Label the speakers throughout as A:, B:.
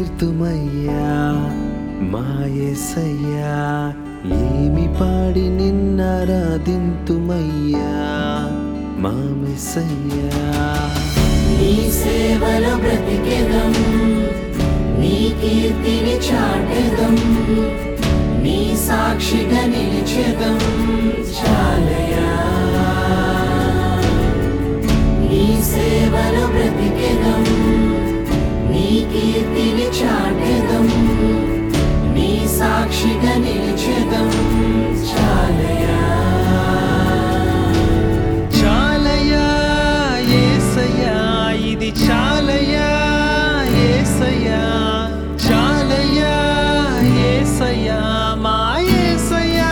A: తీర్తుమయ్యా మాయసయ్యా ఏమి పాడి నిన్నారాధింతుమయ్యా మా మెస్సయ్యా
B: నీ సేవలో బ్రతికెదం నీ కీర్తిని చాటెదం నీ సాక్షిగా నిలిచెదం చాలయా నీ సేవలో బ్రతికెదం నీ కీర్తిని చాటెదం నీ సాక్షిగా నిలిచెదం చాలయా
A: చాలయా ఏసయ్యా ఇది చాలయా ఏసయ్యా చాలయా ఏసయ్యా మా ఏసయ్యా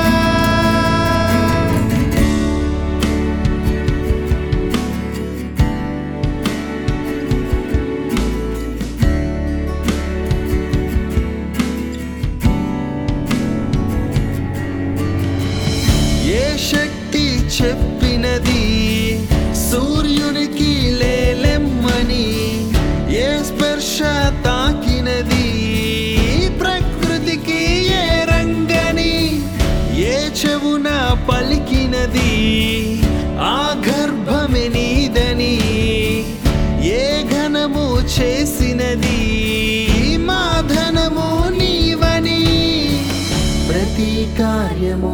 A: ఏ శక్తి చెప్పినది సూర్యునికి లేలెమ్మని ఏ స్పర్శ తాకినది ప్రకృతికి ఏ రంగని ఏ చెవున పలికినది ఆ గర్భమే నీదని ఏ ఘనము చేసినది మా ధనము నీవని ప్రతి కార్యము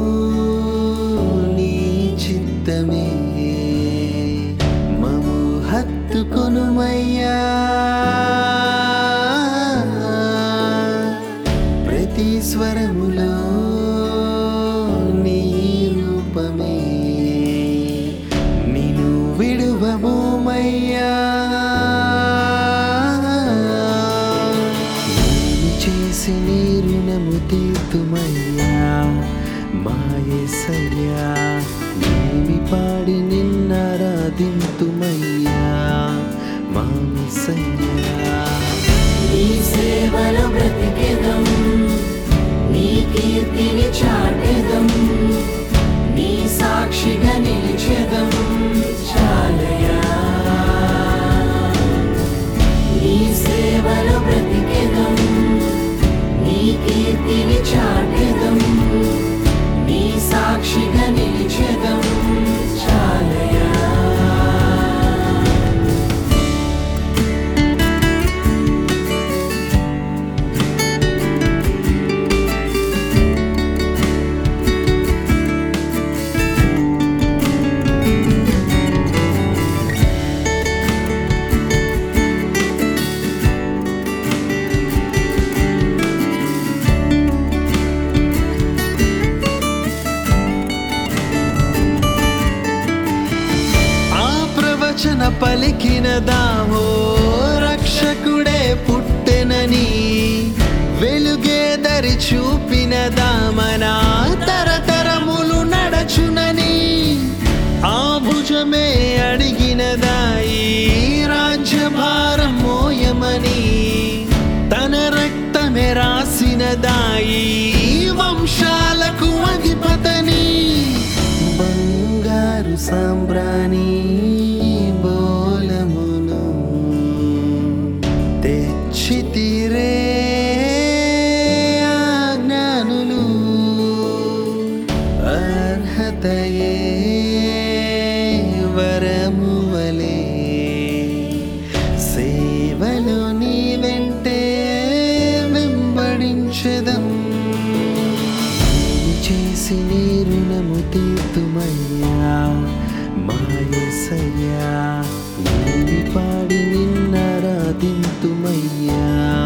A: నీ చిత్తమే మము హత్తుకొనుమయ్యా ప్రతి స్వరములో నీ రూపమే నిను విడువబోమయ్యా ఏమి చేసి నీ రుణము తీర్తుమయ్యా మాయసయ్యా ఏమి పాడి నిన్నారాధింతుమయ్యా మామిసయ్యా
B: నీ సేవలో బ్రతికెదం నీ కీర్తిని చాటెదం నీ సాక్షిగా నిలిచెదం చాలయా నీ సేవలో బ్రతికెదం నీ కీర్తిని చాటెదం నీ సాక్షిగా నిలిచెదం చాలయా
A: ఆ ప్రవచన పలికినదావో రక్షకుడే పుట్టెనని వెలుగే దరి చూపినదామనా తరతరములు నడచునని ఆ భుజమే అడిగినదాయి రాజ్యభారం మోయమని తన రక్తమే రాసినదాయి వంశాలకు అధిపతని బంగారు సాంబ్రాణి బోలమును తెచ్చి తీరే జ్ఞానులు అర్హతయే వరము వలే సేవలో నీ వెంటే వెంబడించదం ఏమి చేసి నీ రుణము తీర్తుమయ్యా మాయసయ్యా ఏమి పాడి నిన్నారాధింతుమయ్యా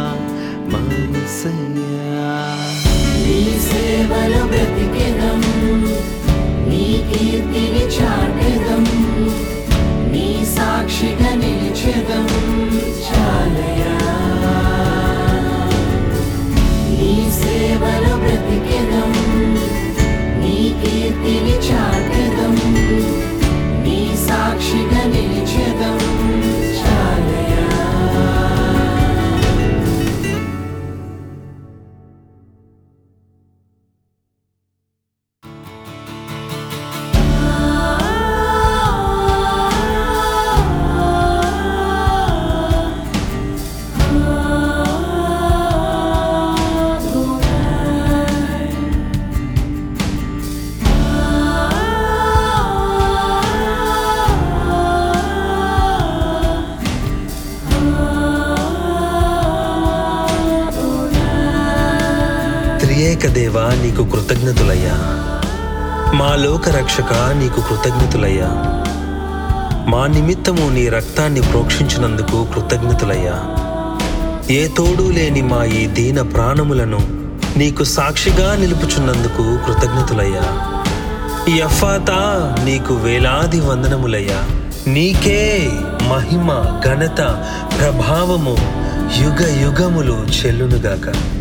A: మాయసయ్యా
B: నీ సేవలో బ్రతికెదం నీ కీర్తిని చాటెదం నీ సాక్షిగా నిలిచెదం చాలయా నీ సేవలో బ్రతికెదం నీ కీర్తిని చాటెదం నీ సాక్షిగా నిలిచెదం చాలయా ఆ
C: ఏకైక దేవా నీకు కృతజ్ఞతులయ్యా మా లోక రక్షక నీకు కృతజ్ఞతులయ్యా మా నిమిత్తము నీ రక్తాన్ని ప్రోక్షించినందుకు కృతజ్ఞతులయ్యా ఏ తోడు లేని మా ఈ దీన ప్రాణములను నీకు సాక్షిగా నిలుపుచున్నందుకు కృతజ్ఞతులయ్యా ఈ అఫాతా నీకు వేలాది వందనములయ్యా నీకే మహిమ ఘనత ప్రభావము యుగ యుగములు చెల్లునుగాక